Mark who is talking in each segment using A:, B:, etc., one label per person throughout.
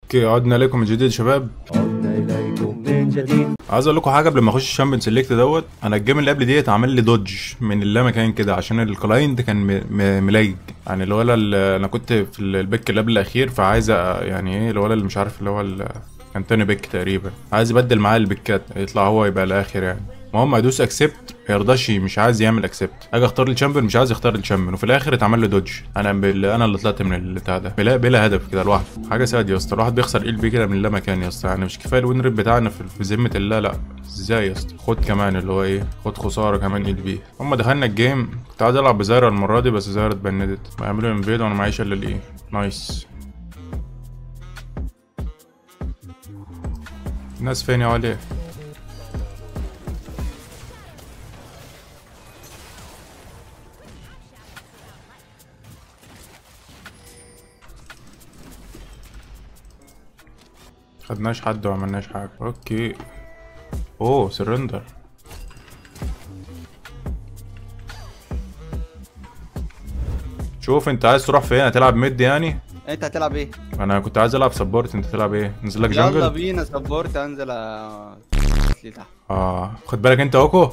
A: اوكي عدنا لكم من جديد يا شباب
B: عدنا إليكم من جديد
A: عايز اقول لكم حاجه قبل ما اخش الشامبيون سيلكت دوت انا الجيم اللي قبل ديت عمل لي دوج من اللا مكان كده عشان الكلاينت كان م- م- ملايج يعني الولا اللي انا كنت في البيك اللي قبل الاخير فعايز أ- يعني ايه الولا اللي مش عارف اللي هو ال- كان تاني بيك تقريبا عايز يبدل معاه البيكات يطلع هو يبقى الاخر يعني المهم ادوس اكسبت ما يرضاش مش عايز يعمل اكسبت اجي اختار الشامبيون مش عايز يختار الشامبيون وفي الاخر اتعمل له دوج انا بال... انا اللي طلعت من البتاع ده بلا بلا هدف كده لوحده حاجه ساد يا اسطى الواحد بيخسر ال بي كده من لا مكان يا اسطى يعني مش كفايه الوين ريت بتاعنا في في ذمه الله لا ازاي يا اسطى خد كمان اللي هو ايه خد خساره كمان ال بي هم دخلنا الجيم كنت عايز العب بزايرة المره دي بس زايرة اتبندت بيعملوا انفيد وانا معيش الا الايه نايس الناس فين يا وليه خدناش حد وعملناش حاجة اوكي اوه سرندر شوف انت عايز تروح فين هتلعب ميد يعني
C: انت هتلعب ايه؟
A: انا كنت عايز العب سبورت انت تلعب ايه نزل لك
C: يلا
A: جنجل
C: بينا سبورت انزل أ- لي تحت
A: اه خد بالك انت اوكو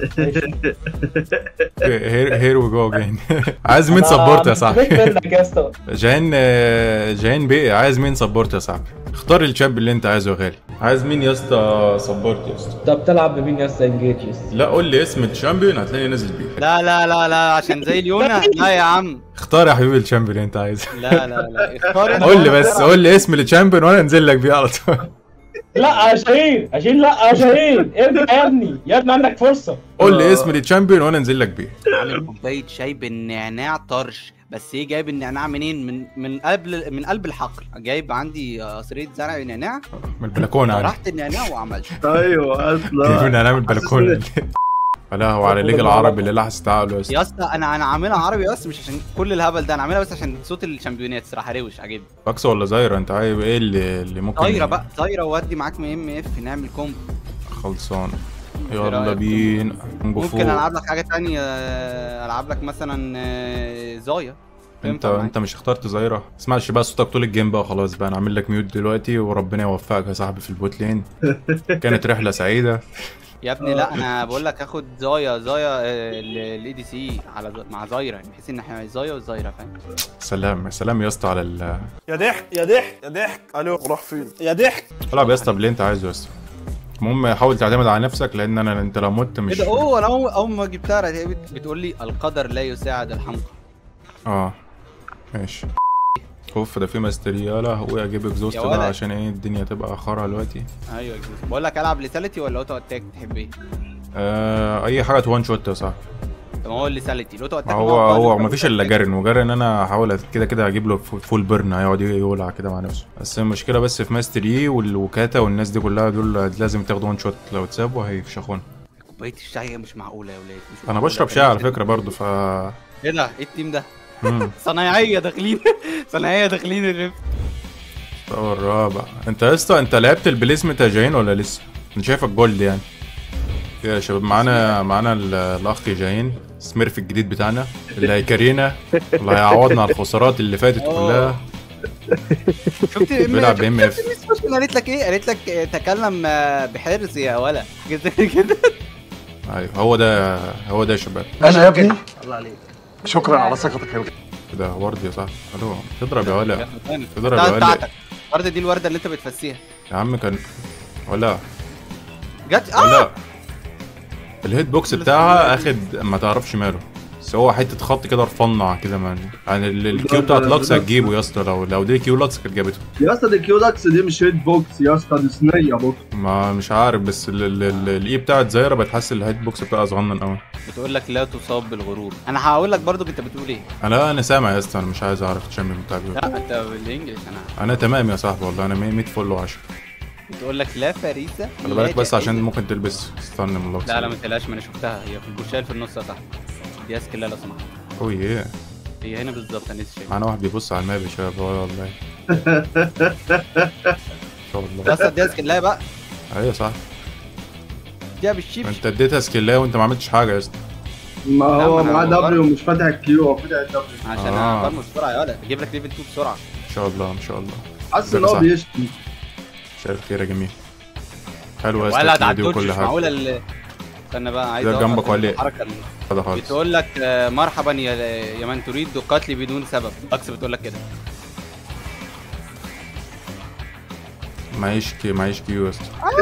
A: هير هير وي جو اجين عايز مين سبورت يا صاحبي
D: منك يا اسطى
A: جاين آه، جاين بيه عايز مين سبورت يا صاحبي اختار الشاب اللي انت عايزه يا غالي عايز مين يا اسطى سبورت يا اسطى
D: طب بتلعب بمين يا اسطى انجيج يا اسطى
A: لا قول لي اسم الشامبيون هتلاقيني نازل بيه
C: لا لا لا لا عشان زي اليونا لا يا عم
A: اختار يا حبيبي الشامبيون اللي انت عايزه
C: لا لا لا اختار انت.
A: قول لي بس قول لي اسم الشامبيون وانا انزل لك بيه على طول
D: لا يا شاهين يا شاهين لا يا شاهين ارجع يا ابني يا ابني عندك فرصه
A: قول لي اسم الشامبيون وانا انزل لك بيه
C: عامل كوبايه شاي بالنعناع طرش بس ايه جايب النعناع منين من من قبل من قلب الحقل جايب عندي قصريه زرع نعناع
A: من البلكونه عادي
C: طرحت النعناع وعملت
E: ايوه اصلا
A: جايبين انا من البلكونه لا هو على الليج العربي اللي لحظه تعالوا يا اسطى
C: يا اسطى انا انا عاملها عربي بس مش عشان كل الهبل ده انا عاملها بس عشان صوت الشامبيونات صراحه روش عاجبني
A: باكس ولا زايرة انت عايز ايه اللي اللي ممكن
C: طايره بقى طايره وودي معاك من ام اف نعمل كومبو
A: خلصان
C: إيه
A: يلا
C: رأيك؟
A: بينا كونج
C: ممكن
A: فو.
C: العب لك حاجه تانية العب لك مثلا آه، زايا
A: انت
C: تنفع معاك.
A: انت مش اخترت زايرة اسمعش بقى صوتك طول الجيم بقى خلاص بقى انا عامل لك ميوت دلوقتي وربنا يوفقك يا صاحبي في البوت لين كانت رحله سعيده
C: يا ابني لا انا بقول لك اخد زايا زايا الاي دي سي على ز- مع زايرا يعني بحيث ان احنا زايا وزايرا فاهم
A: سلام سلام يا اسطى على ال
F: يا ضحك يا ضحك يا ضحك الو راح فين يا ضحك
A: العب يا اسطى باللي انت عايزه يا اسطى المهم حاول تعتمد على نفسك لان انا انت لو مت
C: ايه
A: مش
C: ده اوه انا اول أول ما جبتها رأيت- بت- بتقول لي القدر لا يساعد الحمقى
A: اه ماشي اوف ده في ماستري يا لهوي اجيب اكزوست
C: يا
A: بقى
C: ولد.
A: عشان ايه الدنيا تبقى خرا دلوقتي
C: ايوه كده. بقول لك العب ليتاليتي ولا اوتو اتاك تحب ايه؟
A: آه اي حاجه وان شوت يا صاحبي
C: طب ما هو الليتاليتي الاوتو اتاك
A: هو هو مفيش الا جارن وجارن انا هحاول كده كده اجيب له فول بيرن هيقعد يولع كده مع نفسه بس المشكله بس في ماستري والوكاتا والناس دي كلها دول لازم تاخدوا وان شوت لو اتسابوا هيفشخونا
C: كوبايه الشاي مش معقوله يا ولاد مش
A: انا
C: معقولة.
A: بشرب شاي على فكره برضو ف
C: ايه ده؟ ايه التيم ده؟
A: مم.
C: صنايعيه داخلين صنايعيه داخلين الريف
A: هو الرابع انت يا اسطى انت لعبت البليسمنت يا جايين ولا لسه؟ انا شايفك جولد يعني يا شباب معانا معانا ال- الاخ جايين سميرف الجديد بتاعنا اللي هيكارينا اللي هيعوضنا على الخسارات اللي فاتت كلها
C: شفت
A: بيلعب ام اف
C: شفت قالت لك ايه؟ قالت لك آه، تكلم آه، بحرص يا ولا حاجه زي كده
A: ايوه هو ده هو ده يا شباب
F: انا يا ابني شكرا على ثقتك يا
A: كده ورد يا صاحبي الو تضرب يا ولا
C: تضرب
A: تضرب يا ولا
C: بتاعتك الورده دي الورده اللي انت بتفسيها
A: يا عم كان ولا
C: جت اه
A: ولا الهيت بوكس بتاعها اخد ما تعرفش ماله بس هو حته خط كده رفنع كده من يعني ال- الكيو بتاعت لاكس هتجيبه يا اسطى لو لو دي كيو لاكس كانت جابته
E: يا اسطى دي كيو لاكس دي مش هيد بوكس يا اسطى دي صينيه بوكس
A: ما مش عارف بس ال- ال- ال- الاي بتاعت زايرة بتحس الهيت بوكس بتاعها صغنن قوي
C: بتقول لك لا تصاب بالغرور انا هقول لك برضو انت بتقول ايه
A: انا انا سامع يا اسطى انا مش عايز اعرف الشامبيون بتاعي بيقول.
C: لا انت بالانجلش انا
A: انا تمام يا صاحبي والله انا 100 فل و10
C: بتقول لك لا فريسه
A: خلي
C: لا
A: بالك بس
C: جائزة.
A: عشان ممكن تلبس استنى من الله
C: لا لا ما تقلقش ما انا شفتها هي في البوشال في النص يا صاحبي دي اسكن لا لو سمحت
A: اوه ايه
C: هي هنا بالظبط انا لسه شايف
A: معانا واحد بيبص على الماب يا شباب هو والله ان شاء الله
C: بس دي اسكن لا بقى
A: ايوه صح
C: دي بالشيب
A: انت اديتها سكيلايه وانت ما عملتش حاجه يا اسطى
E: ما
C: لا،
E: هو
C: ما أنا
E: معاه
C: بقول-
E: دبليو ومش فاتح الكيو هو فاتح الدبليو
C: عشان
A: آه.
C: ابرمج بسرعه يا ولا اجيب لك ليفل 2 بسرعه
A: ان شاء الله ان شاء الله
E: حاسس
A: ازيك
E: ان
A: يا
E: هو
A: صاحبي؟
E: بيشتم
A: مساء الخير يا جميل حلو يا اسطى
C: ولد
A: الفيديو
C: عدوش
A: وكل
C: مش
A: حاجه
C: معقوله ال- استنى بقى عايز
A: ده
C: أوقف
A: جنبك ولا إيه؟
C: الحركه اللي
A: هذا خالص
C: بتقول لك آه، مرحبا يا يا من تريد قتلي بدون سبب اكس بتقول لك كده
A: معيش كي معيش كيو يا اسطى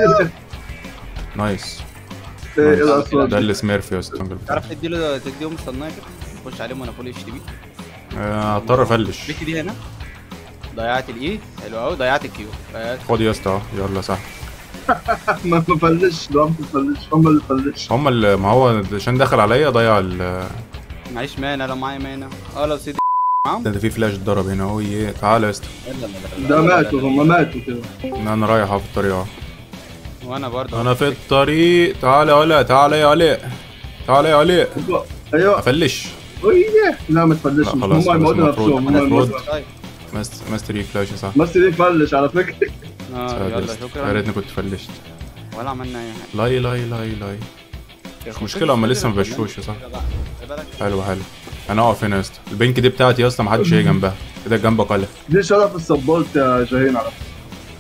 A: نايس
E: ايه
A: نايس.
E: الاصوات
A: ده
E: دي؟
A: اللي سميرف يا اسطى
C: تعرف تديله تديهم صنايه كده تخش عليهم وانا فول اتش دي بي
A: آه، هضطر افلش
C: البت دي هنا ضيعت الاي حلو قوي ضيعت الكيو آه،
A: خد يا اسطى اهو يلا صح
E: ما ما فلش لا ما فلش هم اللي فلش
A: هم اللي ما هو عشان دخل عليا ضيع ال
C: معيش مانا لو معايا مانا اه لو سيدي معاهم
A: ده ده في فلاش اتضرب هنا اهو ايه تعالى يا اسطى
C: لا لا لا لا
E: ده
C: لا لا
E: ماتوا
C: لا.
E: هم ماتوا كده
A: انا رايح اهو في الطريق اهو
C: وانا برضه
A: انا في الطريق تعالى يا ولا تعالى يا علاء تعالى يا علاء
E: ايوه
A: افلش
E: ايه لا ما تفلش
A: لا، خلاص،
E: هم يموتوا
A: خلاص،
E: نفسهم هم
A: المفروض-
E: يموتوا
C: طيب
A: ماست- ماستري فلاش يا صاحبي
E: ماستر دي فلش على فكره
C: اه
A: سعد يا
C: يلا
A: اسطى. يا
C: شكرا
A: ريتني كنت فلشت
C: ولا عملنا اي حاجه
A: لاي لاي لاي لاي مش مشكلة هما لسه ما بشوش يا صاحبي حلو حلو انا اقف هنا يا اسطى البنك دي بتاعتي يا اسطى محدش هيجي جنبها كده جنبك ولا
E: دي شرف السبورت يا شاهين على فكره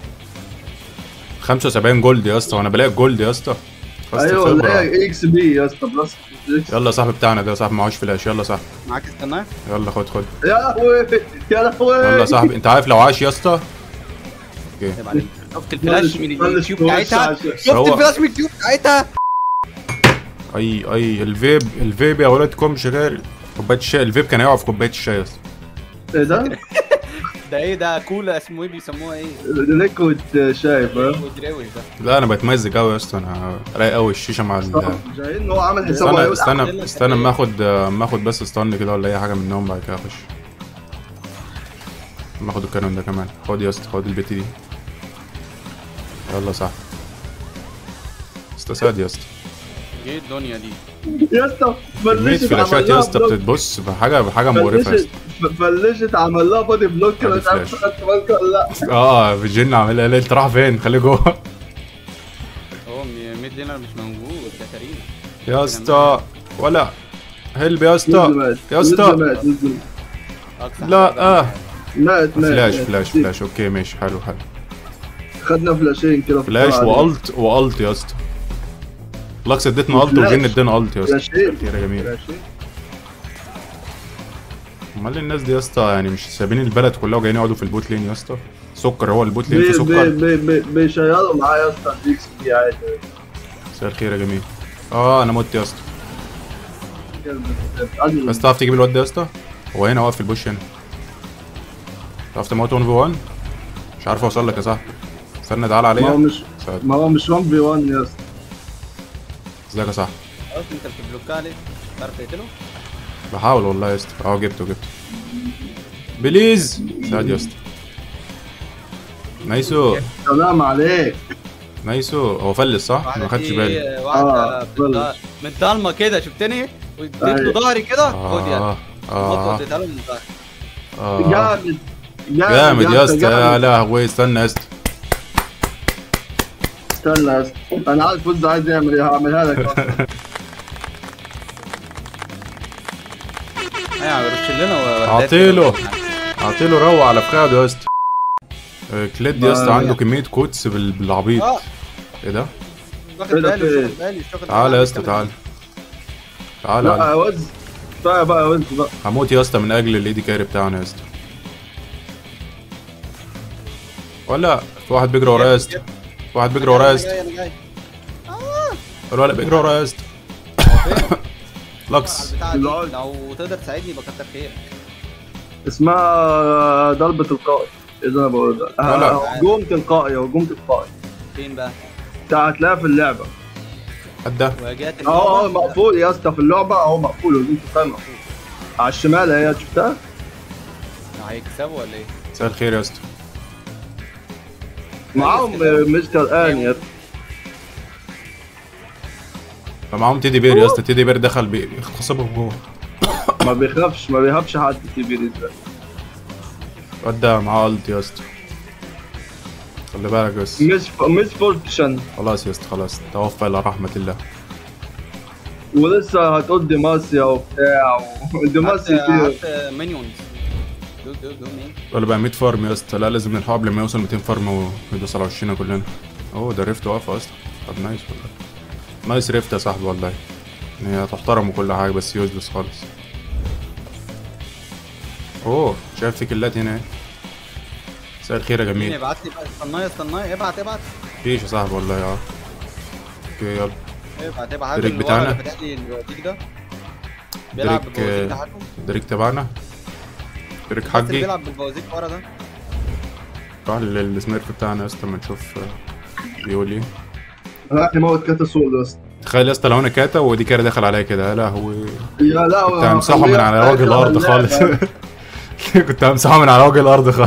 A: 75 جولد يا اسطى وانا بلاقي جولد يا اسطى خلاص
E: ايوه
A: الخبرة.
E: لا اي اكس بي يا اسطى بلس إكس.
A: يلا يا صاحبي بتاعنا ده يا صاحبي معهوش فلاش يلا يا صاحبي
C: معاك الصنايه
A: يلا خد خد
E: يا لهوي يا لهوي
A: يلا يا صاحبي انت عارف لو عاش يا اسطى
C: عيب عليك شفت الفلاش من
E: فلش
C: اليوتيوب
E: في وش
C: بتاعتها
E: عشان-
C: شفت
A: هو-
C: الفلاش من اليوتيوب بتاعتها
A: اي اي الفيب الفيب يا ولادكم شغال كوبايه الشاي الفيب كان هيقع في كوبايه الشاي يا اسطى
E: ايه ده؟
C: ده ايه ده كولا اسمه ايه بيسموها ايه
E: ليكويد شايف ها؟
C: ودراوي ده
A: لا انا بتمزج قوي يا اسطى انا رايق قوي الشيشه مع ال
E: شاهين هو عامل حسابه
A: استنى
E: هيقول
A: استنى استنى اما اخد اما اخد بس استنى كده ولا اي حاجه منهم بعد كده اخش اما اخد الكانون ده كمان خد يا اسطى خد البت دي يلا صح استساد يا اسطى
C: ايه الدنيا دي
E: يا اسطى
A: كمية
E: فلشت
A: فلاشات
E: عمل
A: يا
E: لها
A: اسطى
E: بلوك.
A: بتبص بحاجه بحاجه مقرفه يا
E: فلشت
A: اسطى
E: فلشت عمل لها بادي بلوك انا مش عارف
A: فلاش.
E: خدت بالك ولا لا
A: اه في الجن عاملها ليه انت رايح فين خليه جوه
C: هو م- ميد لينر مش موجود ده كريم
A: يا اسطى ولا هلب يا
E: نزل
A: اسطى
E: مات.
A: يا
E: نزل
A: اسطى
E: مات، نزل.
C: أقصى
A: لا
C: حاجة
A: اه
E: مات مات
A: فلاش
E: مات.
A: فلاش فلاش اوكي ماشي حلو حلو
E: خدنا فلاشين كده في
A: فلاش
E: الطلعة دي.
A: والت والت يا اسطى لاكس اديتنا الت
E: فلاش.
A: وجن ادينا الت يا اسطى
E: فلاشين
A: كتير يا جميل
E: فلاشين.
A: امال الناس دي يا اسطى يعني مش سابين البلد كلها وجايين يقعدوا في البوت لين يا اسطى سكر هو البوت لين
E: بي-
A: فيه
E: بي-
A: سكر
E: بي- بي- بيشيروا معايا يا اسطى الاكس بي عادي
A: مساء الخير يا جميل اه انا مت يا اسطى
E: عادي.
A: بس تعرف تجيب الواد ده يا اسطى هو هنا واقف في البوش هنا تعرف تموت 1 في 1 مش عارف اوصل لك يا صاحبي استنى تعالى
E: ما هو
A: عليا
E: مش
A: ساعد.
E: ما هو مش 1 في 1 يا اسطى
A: ازيك يا صاحبي
C: خلاص انت بتبلوكها ليه؟ تعرف تقتله؟
A: بحاول والله يا اسطى اه جبته جبته بليز ساعد يا اسطى نايسو
E: سلام عليك
A: نايسو هو فلس صح؟
C: واحدة
A: ما خدتش
C: دي
A: بالي
C: واحدة
E: آه،
C: بالض- من الضلمة كده شفتني؟ واديت له
E: أيوة.
C: ظهري كده خد يا
A: اه
C: المطوة
A: اه
C: اديتها له من ظهري
A: اه
E: جامد
A: جامد يا اسطى يا
E: جامد.
A: لهوي استنى يا اسطى
E: استنى يا اسطى انا عارف فوز عايز يعمل ايه هعملها لك أصلاً.
C: ايوه رش لنا وردات
A: أعطيله.
C: كده.
A: اعطيله روع على فخاده يا اسطى آه، كليد يا اسطى
E: ما-
A: عنده كمية كوتس بال- بالعبيط
C: اه
A: ايه ده؟
C: واخد
E: إيه ده
C: بالي
E: في
C: مش
E: إيه؟
C: واخد بالي مش واخد
A: تعالى
C: بالي.
A: يا اسطى تعالى تعالى
E: لا
A: تعالى.
E: يا وز كفايه بقى يا وز بقى
A: هموت يا اسطى من اجل الايدي كاري بتاعنا يا اسطى ولا في واحد بيجري ورايا يا اسطى في واحد بيجري ورايا يا
C: انا
A: اسطى
C: جاي انا جاي
A: الولد بيجري ورايا يا اسطى
C: على
A: لاكس
C: البتاعة دي
E: لول.
C: لو تقدر تساعدني يبقى كتر خيرك
E: اسمها ضربة تلقائي ايه ده انا بقول ده
A: لا، لا.
E: آه، هجوم تلقائي هجوم تلقائي
C: فين بقى؟
E: انت هتلاقيها في اللعبة
A: قد ده
C: وجات
E: اه اه مقفول يا اسطى في اللعبة اهو مقفول هجوم تلقائي مقفول على الشمال اهي شفتها
C: هيكسبوا ولا ايه؟
A: مساء الخير يا اسطى
E: معاهم آه، مستر ان يا اسطى
A: فمعاهم تيدي بير يا اسطى تيدي بير دخل بي- بيغتصبهم جوه
E: ما بيخافش ما بيهابش حد كبير ازاي
A: الواد ده معاه الت يا اسطى خلي بالك بس
E: مش مش فورتشن
A: خلاص يا اسطى خلاص توفى الى رحمة الله
E: ولسه هتقول ديماسيا وبتاع و- ديماسيا فيه
C: هات مينيونز دو دو دو مين
A: ولا بقى 100 فارم يا اسطى لا لازم نلحقه قبل ما يوصل 200 فارم ويدوس على وشنا كلنا اوه ده ريفت واقف اصلا طب نايس والله نايس ريفت يا صاحبي والله هي تحترم وكل حاجه بس يوزلس خالص اوه شايف في كلات هنا اهي. مساء الخير يا
C: مين
A: جميل
C: ابعت لي بقى استناي استناي ابعت ابعت
A: فيش يا صاحبي والله اه اوكي يلا
C: ابعت ابعت
A: دريك
C: اللي ورا
A: بتاعنا؟
C: اللي فاتح لي البوازيك ده بيلعب
A: دريك
C: بالبوازيك ده
A: آه،
C: حاجه
A: دريك تبعنا دريك
C: بس اللي
A: حجي
C: بيلعب بالبوازيك ورا ده
A: راح للسميرف بتاعنا يا اسطى اما نشوف آه، بيقول ايه
E: راح يموت كاتا سول بس
A: تخيل يا اسطى لو انا كاتا ودي كده داخل عليا كده يا لهوي
E: يا لا
A: كنت همسحه من على وجه الارض خالص كنت همسحه من على وجه الارض خالص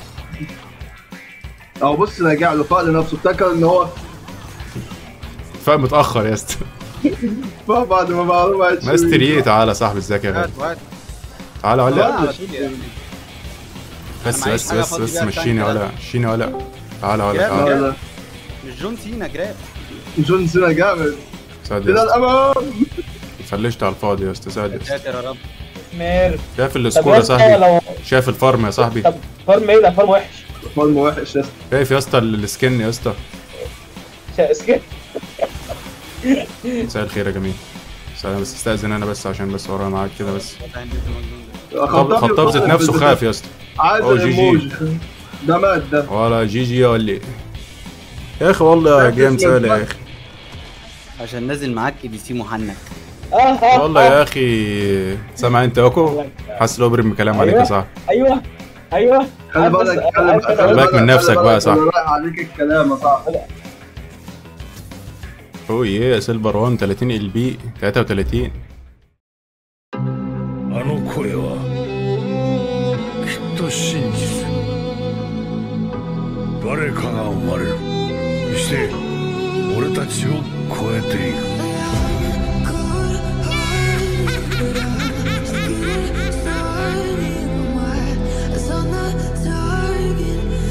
E: او بص رجع له فاق لنفسه افتكر ان هو
A: فاهم متاخر يا اسطى
E: فاق بعد ما بقى ربع
A: ماستر ايه تعالى يا صاحبي ازيك يا
C: هات
A: غالي
C: وهات
A: تعالى
C: لا،
A: ولا
C: على طول يعني.
A: بس
C: معيش
A: بس
C: حاجة
A: بس
C: أفضي
A: بس
C: بيها
A: مشيني
C: التانك
A: ولا مشيني ولا تعالى ولا
C: جاب.
A: تعالى
E: لا لا
C: مش جون سينا جراب
E: جون سينا جامد
A: سعد
E: الى
A: يا اسطى
E: الامام
A: فلشت على الفاضي يا اسطى سعد يا اسطى
C: ساتر يا رب
D: مير
A: شايف
D: طب
A: السكور يا
D: انت
A: صاحبي
D: لو
A: شايف الفارم يا صاحبي
D: طب فارم ايه ده فارم وحش
E: فورم وحش يا اسطى
A: شايف يا اسطى السكن يا اسطى
D: شا- اسكت
A: مساء الخير يا جميل سلام بس استاذن انا بس عشان بس ورايا معاك كده بس خطاب
E: خطاب
A: خطاب ذات نفسه خاف يا اسطى
E: عايز
A: أو جي جي.
E: الايموجي ده مات ده
A: ولا جي جي ولا ايه يا اخي والله جيم سهل يا اخي
C: عشان نازل معاك اي دي سي محنك
D: اه اه
A: والله
D: آه.
A: يا اخي سامع انت اوكو حاسس لو برمي كلام عليك يا صاحبي
D: ايوه ايوه
E: خلي
D: عارف بس-
E: بالك خلي
D: عارف
E: بالك
D: أنا-
A: خلي بالك من نفسك بقى يا صاحبي.
E: أنا رايح عليك الكلام يا صاحبي
A: اوه يا سيلفر 1 30 ال بي 33
G: あの声はきっと真実誰かが生まれるそして俺たちを超えていく